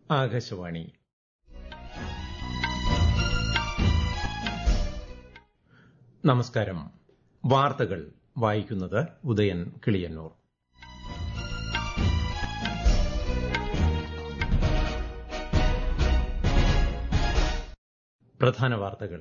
ആകാശവാണി നമസ്കാരം വാർത്തകൾ വായിക്കുന്നത് ഉദയൻ കിളിയന്നൂർ പ്രധാന വാർത്തകൾ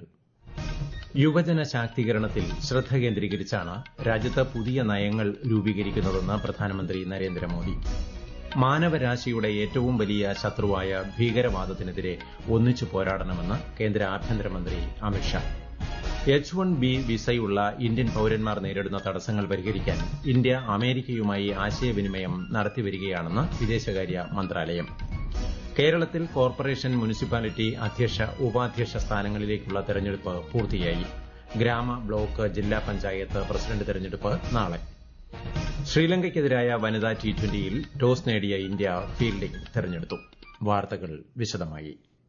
യുവജന ശാക്തീകരണത്തിൽ ശ്രദ്ധ കേന്ദ്രീകരിച്ചാണ് രാജ്യത്ത് പുതിയ നയങ്ങൾ രൂപീകരിക്കുന്നതെന്ന് പ്രധാനമന്ത്രി നരേന്ദ്രമോദി മാനവരാശിയുടെ ഏറ്റവും വലിയ ശത്രുവായ ഭീകരവാദത്തിനെതിരെ ഒന്നിച്ചു പോരാടണമെന്ന് കേന്ദ്ര ആഭ്യന്തരമന്ത്രി അമിത്ഷാ എച്ച് വൺ ബി വിസയുള്ള ഇന്ത്യൻ പൌരന്മാർ നേരിടുന്ന തടസ്സങ്ങൾ പരിഹരിക്കാൻ ഇന്ത്യ അമേരിക്കയുമായി ആശയവിനിമയം നടത്തിവരികയാണെന്ന് വിദേശകാര്യ മന്ത്രാലയം കേരളത്തിൽ കോർപ്പറേഷൻ മുനിസിപ്പാലിറ്റി അധ്യക്ഷ ഉപാധ്യക്ഷ സ്ഥാനങ്ങളിലേക്കുള്ള തെരഞ്ഞെടുപ്പ് പൂർത്തിയായി ഗ്രാമ ബ്ലോക്ക് ജില്ലാ പഞ്ചായത്ത് പ്രസിഡന്റ് തെരഞ്ഞെടുപ്പ് നാളെ ശ്രീലങ്കയ്ക്കെതിരായ വനിതാ ടി ട്വന്റിയിൽ ടോസ് നേടിയ ഇന്ത്യ ഫീൽഡിംഗ് തെരഞ്ഞെടുത്തു വാർത്തകൾ വിശദമായി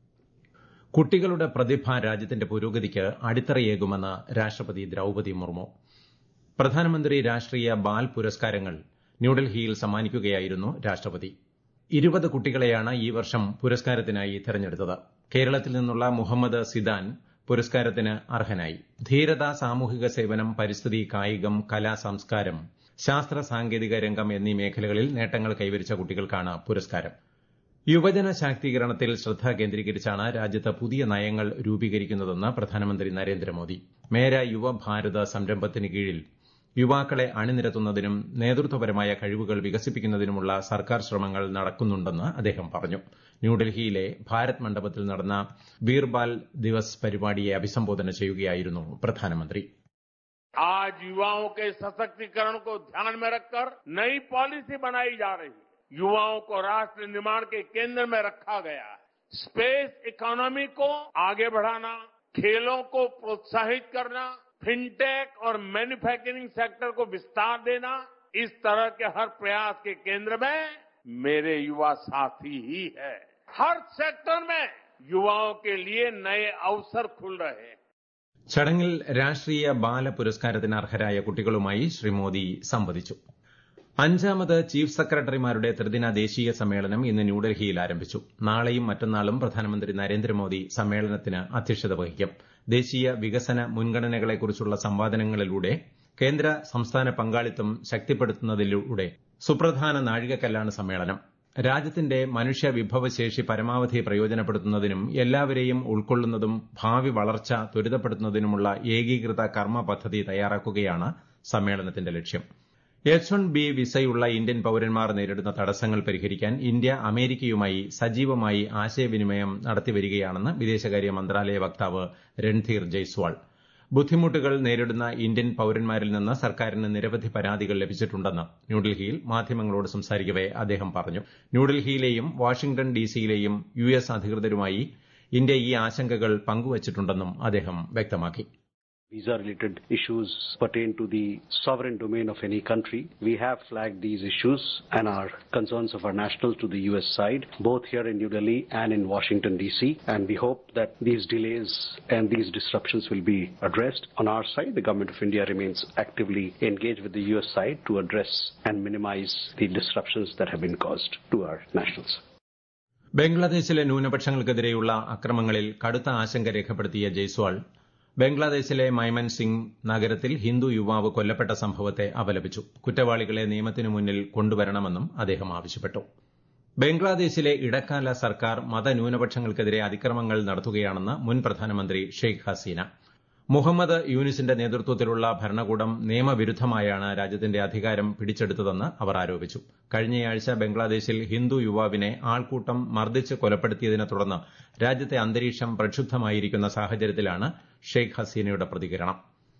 കുട്ടികളുടെ പ്രതിഭ രാജ്യത്തിന്റെ പുരോഗതിക്ക് അടിത്തറയേകുമെന്ന് രാഷ്ട്രപതി ദ്രൌപതി മുർമു പ്രധാനമന്ത്രി രാഷ്ട്രീയ ബാൽ പുരസ്കാരങ്ങൾ ന്യൂഡൽഹിയിൽ സമ്മാനിക്കുകയായിരുന്നു രാഷ്ട്രപതി ഇരുപത് കുട്ടികളെയാണ് ഈ വർഷം പുരസ്കാരത്തിനായി തെരഞ്ഞെടുത്തത് കേരളത്തിൽ നിന്നുള്ള മുഹമ്മദ് സിദാൻ പുരസ്കാരത്തിന് അർഹനായി ധീരത സാമൂഹിക സേവനം പരിസ്ഥിതി കായികം കലാ സംസ്കാരം ശാസ്ത്ര സാങ്കേതിക രംഗം എന്നീ മേഖലകളിൽ നേട്ടങ്ങൾ കൈവരിച്ച കുട്ടികൾക്കാണ് പുരസ്കാരം യുവജന ശാക്തീകരണത്തിൽ ശ്രദ്ധ കേന്ദ്രീകരിച്ചാണ് രാജ്യത്ത് പുതിയ നയങ്ങൾ രൂപീകരിക്കുന്നതെന്ന് പ്രധാനമന്ത്രി നരേന്ദ്രമോദി മേര യുവഭാരത സംരംഭത്തിന് കീഴിൽ യുവാക്കളെ അണിനിരത്തുന്നതിനും നേതൃത്വപരമായ കഴിവുകൾ വികസിപ്പിക്കുന്നതിനുമുള്ള സർക്കാർ ശ്രമങ്ങൾ നടക്കുന്നുണ്ടെന്ന് അദ്ദേഹം പറഞ്ഞു ന്യൂഡൽഹിയിലെ ഭാരത് മണ്ഡപത്തിൽ നടന്ന വീർബാൽ ദിവസ് പരിപാടിയെ അഭിസംബോധന ചെയ്യുകയായിരുന്നു പ്രധാനമന്ത്രി आज युवाओं के सशक्तिकरण को ध्यान में रखकर नई पॉलिसी बनाई जा रही है युवाओं को राष्ट्र निर्माण के केंद्र में रखा गया है स्पेस इकोनॉमी को आगे बढ़ाना खेलों को प्रोत्साहित करना फिनटेक और मैन्युफैक्चरिंग सेक्टर को विस्तार देना इस तरह के हर प्रयास के केंद्र में मेरे युवा साथी ही है हर सेक्टर में युवाओं के लिए नए अवसर खुल रहे हैं ചടങ്ങിൽ രാഷ്ട്രീയ ബാല പുരസ്കാരത്തിന് അർഹരായ കുട്ടികളുമായി ശ്രീ മോദി സംവദിച്ചു അഞ്ചാമത് ചീഫ് സെക്രട്ടറിമാരുടെ ത്രിദിന ദേശീയ സമ്മേളനം ഇന്ന് ന്യൂഡൽഹിയിൽ ആരംഭിച്ചു നാളെയും മറ്റന്നാളും പ്രധാനമന്ത്രി നരേന്ദ്രമോദി സമ്മേളനത്തിന് അധ്യക്ഷത വഹിക്കും ദേശീയ വികസന മുൻഗണനകളെക്കുറിച്ചുള്ള സംവാദങ്ങളിലൂടെ കേന്ദ്ര സംസ്ഥാന പങ്കാളിത്തം ശക്തിപ്പെടുത്തുന്നതിലൂടെ സുപ്രധാന നാഴികക്കല്ലാണ് സമ്മേളനം രാജ്യത്തിന്റെ മനുഷ്യ വിഭവശേഷി പരമാവധി പ്രയോജനപ്പെടുത്തുന്നതിനും എല്ലാവരെയും ഉൾക്കൊള്ളുന്നതും ഭാവി വളർച്ച ത്വരിതപ്പെടുത്തുന്നതിനുമുള്ള ഏകീകൃത കർമ്മ പദ്ധതി തയ്യാറാക്കുകയാണ് സമ്മേളനത്തിന്റെ ലക്ഷ്യം എച്ച് വൺ ബി വിസയുള്ള ഇന്ത്യൻ പൌരന്മാർ നേരിടുന്ന തടസ്സങ്ങൾ പരിഹരിക്കാൻ ഇന്ത്യ അമേരിക്കയുമായി സജീവമായി ആശയവിനിമയം നടത്തിവരികയാണെന്ന് വിദേശകാര്യ മന്ത്രാലയ വക്താവ് രൺധീർ ജയ്സ്വാൾ ബുദ്ധിമുട്ടുകൾ നേരിടുന്ന ഇന്ത്യൻ പൌരന്മാരിൽ നിന്ന് സർക്കാരിന് നിരവധി പരാതികൾ ലഭിച്ചിട്ടുണ്ടെന്ന് ന്യൂഡൽഹിയിൽ മാധ്യമങ്ങളോട് സംസാരിക്കവെ അദ്ദേഹം പറഞ്ഞു ന്യൂഡൽഹിയിലെയും വാഷിംഗ്ടൺ ഡിസിയിലെയും യു എസ് അധികൃതരുമായി ഇന്ത്യ ഈ ആശങ്കകൾ പങ്കുവച്ചിട്ടുണ്ടെന്നും അദ്ദേഹം വ്യക്തമാക്കി Visa-related issues pertain to the sovereign domain of any country. We have flagged these issues and our concerns of our nationals to the U.S. side, both here in New Delhi and in Washington, D.C. And we hope that these delays and these disruptions will be addressed. On our side, the Government of India remains actively engaged with the U.S. side to address and minimize the disruptions that have been caused to our nationals. ബംഗ്ലാദേശിലെ ന്യൂനപക്ഷങ്ങൾക്കെതിരെയുള്ള അക്രമങ്ങളിൽ കടുത്ത ആശങ്ക രേഖപ്പെടുത്തിയ ജയ്സ്വാൾ ബംഗ്ലാദേശിലെ Maiman Singh നഗരത്തിൽ ഹിന്ദു യുവാവ് കൊല്ലപ്പെട്ട സംഭവത്തെ അപലപിച്ചു കുറ്റവാളികളെ നിയമത്തിനു മുന്നിൽ കൊണ്ടുവരണമെന്നും അദ്ദേഹം ആവശ്യപ്പെട്ടു ബംഗ്ലാദേശിലെ ഇടക്കാല സർക്കാർ മതന്യൂനപക്ഷങ്ങൾക്കെതിരെ അതിക്രമങ്ങൾ നടത്തുകയാണെന്ന് മുൻ പ്രധാനമന്ത്രി ഷെയ്ഖ് ഹസീന മുഹമ്മദ് യൂനിസിന്റെ നേതൃത്വത്തിലുള്ള ഭരണകൂടം നിയമവിരുദ്ധമായാണ് രാജ്യത്തിന്റെ അധികാരം പിടിച്ചെടുത്തതെന്ന് അവർ ആരോപിച്ചു കഴിഞ്ഞയാഴ്ച ബംഗ്ലാദേശിൽ ഹിന്ദു യുവാവിനെ ആൾക്കൂട്ടം മർദ്ദിച്ച് കൊലപ്പെടുത്തിയതിനെ തുടർന്ന് രാജ്യത്തെ അന്തരീക്ഷം പ്രക്ഷുബ്ധമായിരിക്കുന്ന സാഹചര്യത്തിലാണ് ഷെയ്ഖ് ഹസീനയുടെ പ്രതികരണം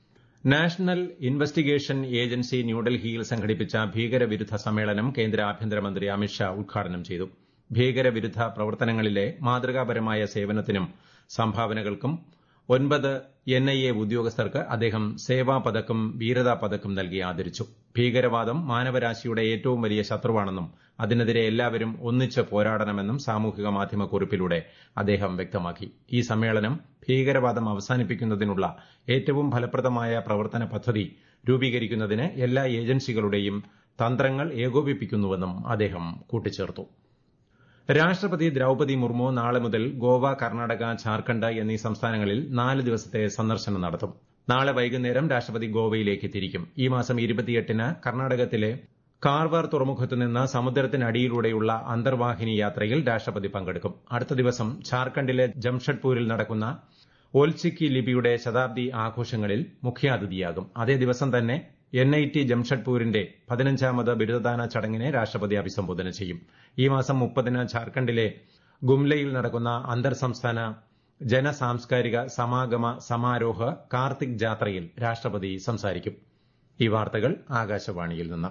നാഷണൽ ഇൻവെസ്റ്റിഗേഷൻ ഏജൻസി ന്യൂഡൽഹിയിൽ സംഘടിപ്പിച്ച ഭീകരവിരുദ്ധ സമ്മേളനം കേന്ദ്ര ആഭ്യന്തരമന്ത്രി അമിത്ഷാ ഉദ്ഘാടനം ചെയ്തു ഭീകരവിരുദ്ധ പ്രവർത്തനങ്ങളിലെ മാതൃകാപരമായ സേവനത്തിനും സംഭാവനകൾക്കും ഒൻപത് എൻ ഐ എ ഉദ്യോഗസ്ഥർക്ക് അദ്ദേഹം സേവാ പതക്കും വീരതാ പതക്കും നൽകി ആദരിച്ചു ഭീകരവാദം മാനവരാശിയുടെ ഏറ്റവും വലിയ ശത്രുവാണെന്നും അതിനെതിരെ എല്ലാവരും ഒന്നിച്ച് പോരാടണമെന്നും സാമൂഹിക മാധ്യമ കുറിപ്പിലൂടെ അദ്ദേഹം വ്യക്തമാക്കി ഈ സമ്മേളനം ഭീകരവാദം അവസാനിപ്പിക്കുന്നതിനുള്ള ഏറ്റവും ഫലപ്രദമായ പ്രവർത്തന പദ്ധതി രൂപീകരിക്കുന്നതിന് എല്ലാ ഏജൻസികളുടെയും തന്ത്രങ്ങൾ ഏകോപിപ്പിക്കുന്നുവെന്നും അദ്ദേഹം കൂട്ടിച്ചേർത്തു രാഷ്ട്രപതി ദ്രൌപതി മുർമു നാളെ മുതൽ ഗോവ കർണാടക ഝാർഖണ്ഡ് എന്നീ സംസ്ഥാനങ്ങളിൽ നാല് ദിവസത്തെ സന്ദർശനം നടത്തും നാളെ വൈകുന്നേരം രാഷ്ട്രപതി ഗോവയിലേക്ക് തിരിക്കും ഈ മാസം ഇരുപത്തിയെട്ടിന് കർണാടകത്തിലെ കാർവാർ തുറമുഖത്ത് നിന്ന് സമുദ്രത്തിനടിയിലൂടെയുള്ള അന്തർവാഹിനി യാത്രയിൽ രാഷ്ട്രപതി പങ്കെടുക്കും അടുത്ത ദിവസം ഝാർഖണ്ഡിലെ ജംഷഡ്പൂരിൽ നടക്കുന്ന ഓൽച്ചിക്കി ലിപിയുടെ ശതാബ്ദി ആഘോഷങ്ങളിൽ മുഖ്യാതിഥിയാകും അതേ ദിവസം തന്നെ എൻ ഐ ടി ജംഷഡ്പൂരിന്റെ പതിനഞ്ചാമത് ബിരുദദാന ചടങ്ങിനെ രാഷ്ട്രപതി അഭിസംബോധന ചെയ്യും ഈ മാസം മുപ്പതിന് ഝാർഖണ്ഡിലെ ഗുംലയിൽ നടക്കുന്ന അന്തർ സംസ്ഥാന ജനസാംസ്കാരിക സമാഗമ സമാരോഹ കാർത്തിക് ജാത്രയിൽ രാഷ്ട്രപതി സംസാരിക്കും ഈ വാർത്തകൾ ആകാശവാണിയിൽ നിന്ന്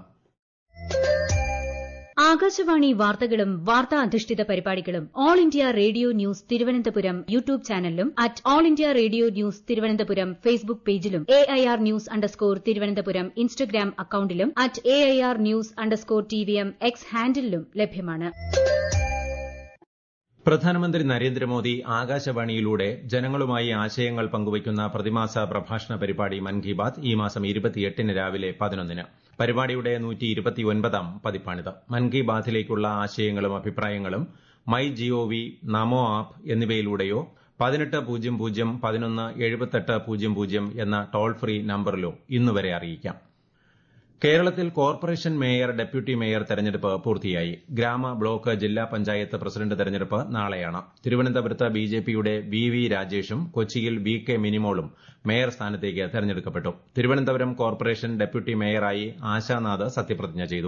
ആകാശവാണി വാർത്തകളും വാർത്താ അധിഷ്ഠിത പരിപാടികളും all India radio news Thiruvananthapuram YouTube ചാനലിലും at all India radio news Thiruvananthapuram Facebook പേജിലും A I R news underscore Thiruvananthapuram Instagram അക്കൌണ്ടിലും at A I R news underscore T V M X ഹാൻഡിലും ലഭ്യമാണ് പ്രധാനമന്ത്രി നരേന്ദ്രമോദി ആകാശവാണിയിലൂടെ ജനങ്ങളുമായി ആശയങ്ങൾ പങ്കുവയ്ക്കുന്ന പ്രതിമാസ പ്രഭാഷണ പരിപാടി മൻ കി ബാത് ഈ മാസം ഇരുപത്തിയെട്ടിന് രാവിലെ പതിനൊന്നിന് പരിപാടിയുടെ നൂറ്റി ഇരുപത്തിയൊൻപതാം പതിപ്പാണിത് മൻ കി ബാത്തിലേക്കുള്ള ആശയങ്ങളും അഭിപ്രായങ്ങളും മൈ ജിഒവി നമോ ആപ്പ് എന്നിവയിലൂടെയോ പതിനെട്ട് പൂജ്യം പൂജ്യം പതിനൊന്ന് എഴുപത്തെട്ട് പൂജ്യം പൂജ്യം എന്ന ടോൾ ഫ്രീ നമ്പറിലോ ഇന്നുവരെ അറിയിക്കാം കേരളത്തിൽ കോർപ്പറേഷൻ മേയർ ഡെപ്യൂട്ടി മേയർ തെരഞ്ഞെടുപ്പ് പൂർത്തിയായി ഗ്രാമ ബ്ലോക്ക് ജില്ലാ പഞ്ചായത്ത് പ്രസിഡന്റ് തെരഞ്ഞെടുപ്പ് നാളെയാണ് തിരുവനന്തപുരത്ത് ബിജെപിയുടെ വി വി രാജേഷും കൊച്ചിയിൽ വി കെ മിനിമോളും മേയർ സ്ഥാനത്തേക്ക് തെരഞ്ഞെടുക്കപ്പെട്ടു തിരുവനന്തപുരം കോർപ്പറേഷൻ ഡെപ്യൂട്ടി മേയറായി ആശാനാഥ് സത്യപ്രതിജ്ഞ ചെയ്തു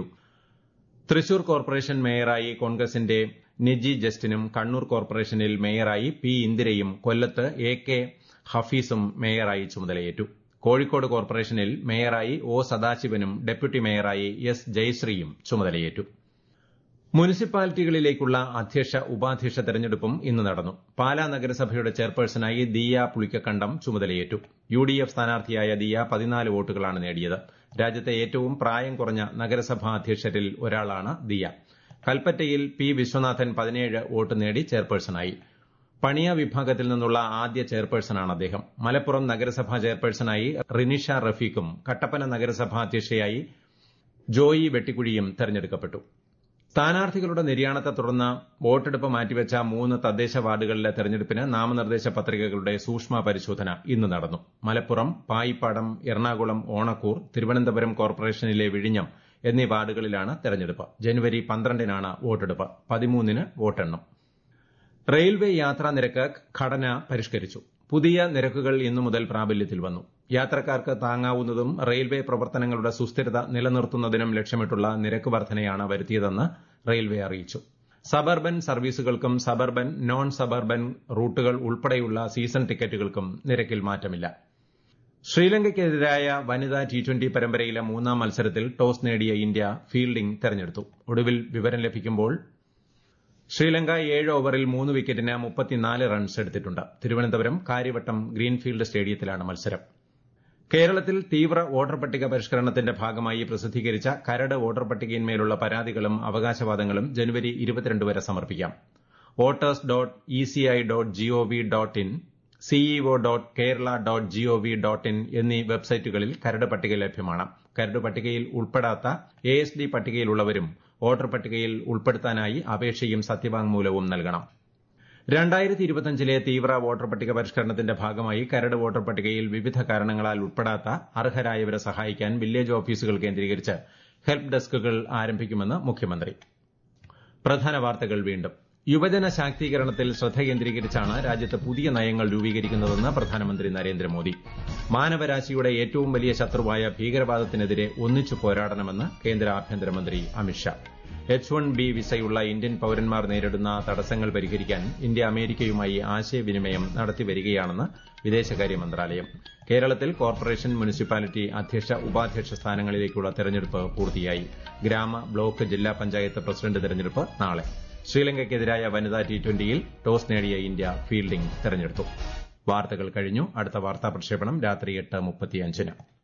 തൃശൂർ കോർപ്പറേഷൻ മേയറായി കോൺഗ്രസിന്റെ നിജി ജസ്റ്റിനും കണ്ണൂർ കോർപ്പറേഷനിൽ മേയറായി പി ഇന്ദിരയും കൊല്ലത്ത് എ കെ ഹഫീസും മേയറായി ചുമതലയേറ്റു കോഴിക്കോട് കോർപ്പറേഷനിൽ മേയറായി ഒ സദാശിവനും ഡെപ്യൂട്ടി മേയറായി എസ് ജയശ്രീയും ചുമതലയേറ്റു മുനിസിപ്പാലിറ്റികളിലേക്കുള്ള അധ്യക്ഷ ഉപാധ്യക്ഷ തെരഞ്ഞെടുപ്പും ഇന്ന് നടന്നു പാലാ നഗരസഭയുടെ ചെയർപേഴ്സണായി ദിയ പുളിക്കക്കണ്ടം ചുമതലയേറ്റു യു ഡി എഫ് സ്ഥാനാർത്ഥിയായ ദിയ പതിനാല് വോട്ടുകളാണ് നേടിയത് രാജ്യത്തെ ഏറ്റവും പ്രായം കുറഞ്ഞ നഗരസഭാ അധ്യക്ഷരിൽ ഒരാളാണ് ദിയ കൽപ്പറ്റയിൽ പി വിശ്വനാഥൻ പതിനേഴ് വോട്ട് നേടി ചെയർപേഴ്സണായി പണിയ വിഭാഗത്തിൽ നിന്നുള്ള ആദ്യ ചെയർപേഴ്സണാണ് അദ്ദേഹം മലപ്പുറം നഗരസഭാ ചെയർപേഴ്സണായി റിനിഷ റഫീഖും കട്ടപ്പന നഗരസഭാ അധ്യക്ഷയായി ജോയി വെട്ടിക്കുഴിയും തെരഞ്ഞെടുക്കപ്പെട്ടു സ്ഥാനാർത്ഥികളുടെ നിര്യാണത്തെ തുടർന്ന് വോട്ടെടുപ്പ് മാറ്റിവെച്ച മൂന്ന് തദ്ദേശ വാർഡുകളിലെ തെരഞ്ഞെടുപ്പിന് നാമനിർദ്ദേശ പത്രികകളുടെ സൂക്ഷ്മ പരിശോധന ഇന്ന് നടന്നു മലപ്പുറം പായിപ്പാടം എറണാകുളം ഓണക്കൂർ തിരുവനന്തപുരം കോർപ്പറേഷനിലെ വിഴിഞ്ഞം എന്നീ വാർഡുകളിലാണ് തെരഞ്ഞെടുപ്പ് ജനുവരി പന്ത്രണ്ടിനാണ് വോട്ടെടുപ്പ് പതിമൂന്നിന് വോട്ടെണ്ണും റെയിൽവേ യാത്രാ നിരക്ക് ഘടന പരിഷ്കരിച്ചു പുതിയ നിരക്കുകൾ ഇന്നു മുതൽ പ്രാബല്യത്തിൽ വന്നു യാത്രക്കാർക്ക് താങ്ങാവുന്നതും റെയിൽവേ പ്രവർത്തനങ്ങളുടെ സുസ്ഥിരത നിലനിർത്തുന്നതിനും ലക്ഷ്യമിട്ടുള്ള നിരക്ക് വർധനയാണ് വരുത്തിയതെന്ന് റെയിൽവേ അറിയിച്ചു സബർബൻ സർവീസുകൾക്കും സബർബൻ നോൺ സബർബൻ റൂട്ടുകൾ ഉൾപ്പെടെയുള്ള സീസൺ ടിക്കറ്റുകൾക്കും നിരക്കിൽ മാറ്റമില്ല ശ്രീലങ്കയ്ക്കെതിരായ വനിതാ ടി ട്വന്റി പരമ്പരയിലെ മൂന്നാം മത്സരത്തിൽ ടോസ് നേടിയ ഇന്ത്യ ഫീൽഡിംഗ് തെരഞ്ഞെടുത്തു ഒടുവിൽ വിവരം ലഭിക്കുമ്പോൾ ശ്രീലങ്ക ഏഴ് ഓവറിൽ മൂന്ന് വിക്കറ്റിന് മുപ്പത്തിനാല് റൺസ് എടുത്തിട്ടുണ്ട് തിരുവനന്തപുരം കാര്യവട്ടം ഗ്രീൻഫീൽഡ് സ്റ്റേഡിയത്തിലാണ് മത്സരം കേരളത്തിൽ തീവ്ര വോട്ടർ പട്ടിക പരിഷ്കരണത്തിന്റെ ഭാഗമായി പ്രസിദ്ധീകരിച്ച കരട് വോട്ടർ പട്ടികയിന്മേലുള്ള പരാതികളും അവകാശവാദങ്ങളും ജനുവരി ഇരുപത്തിരണ്ട് വരെ സമർപ്പിക്കാം voters dot ECI dot GOV dot in CEO dot Kerala dot GOV dot in എന്നീ വെബ്സൈറ്റുകളിൽ കരട് പട്ടിക ലഭ്യമാണ് കരട് പട്ടികയിൽ ഉൾപ്പെടാത്ത എ എസ് ഡി പട്ടികയിലുള്ളവരും വോട്ടർ പട്ടികയിൽ ഉൾപ്പെടുത്താനായി അപേക്ഷയും സത്യവാങ്മൂലവും നൽകണം രണ്ടായിരത്തി ഇരുപത്തിയഞ്ചിലെ തീവ്ര വോട്ടർ പട്ടിക പരിഷ്കരണത്തിന്റെ ഭാഗമായി കരട് വോട്ടർ പട്ടികയിൽ വിവിധ കാരണങ്ങളാൽ ഉൾപ്പെടാത്ത അർഹരായവരെ സഹായിക്കാൻ വില്ലേജ് ഓഫീസുകൾ കേന്ദ്രീകരിച്ച് ഹെൽപ്പ് ഡെസ്കുകൾ ആരംഭിക്കുമെന്ന് മുഖ്യമന്ത്രി പ്രധാന വാർത്തകൾ വീണ്ടും യുവജന ശാക്തീകരണത്തിൽ ശ്രദ്ധ കേന്ദ്രീകരിച്ചാണ് രാജ്യത്ത് പുതിയ നയങ്ങൾ രൂപീകരിക്കുന്നതെന്ന് പ്രധാനമന്ത്രി നരേന്ദ്രമോദി മാനവരാശിയുടെ ഏറ്റവും വലിയ ശത്രുവായ ഭീകരവാദത്തിനെതിരെ ഒന്നിച്ചു പോരാടണമെന്ന് കേന്ദ്ര ആഭ്യന്തരമന്ത്രി അമിത്ഷാ എച്ച് വൺ ബി വിസയുള്ള ഇന്ത്യൻ പൌരന്മാർ നേരിടുന്ന തടസ്സങ്ങൾ പരിഹരിക്കാൻ ഇന്ത്യ അമേരിക്കയുമായി ആശയവിനിമയം നടത്തിവരികയാണെന്ന് വിദേശകാര്യ മന്ത്രാലയം കേരളത്തിൽ കോർപ്പറേഷൻ മുനിസിപ്പാലിറ്റി അധ്യക്ഷ ഉപാധ്യക്ഷ സ്ഥാനങ്ങളിലേക്കുള്ള തെരഞ്ഞെടുപ്പ് പൂർത്തിയായി ഗ്രാമ ബ്ലോക്ക് ജില്ലാ പഞ്ചായത്ത് പ്രസിഡന്റ് തെരഞ്ഞെടുപ്പ് നാളെ ശ്രീലങ്കയ്ക്കെതിരായ വനിതാ ടി ട്വന്റിയിൽ ടോസ് നേടിയ ഇന്ത്യ ഫീൽഡിംഗ് തെരഞ്ഞെടുത്തു വാർത്തകൾ കഴിഞ്ഞു അടുത്ത വാർത്താ പ്രക്ഷേപണം രാത്രി എട്ട് മുപ്പത്തിയഞ്ചിന്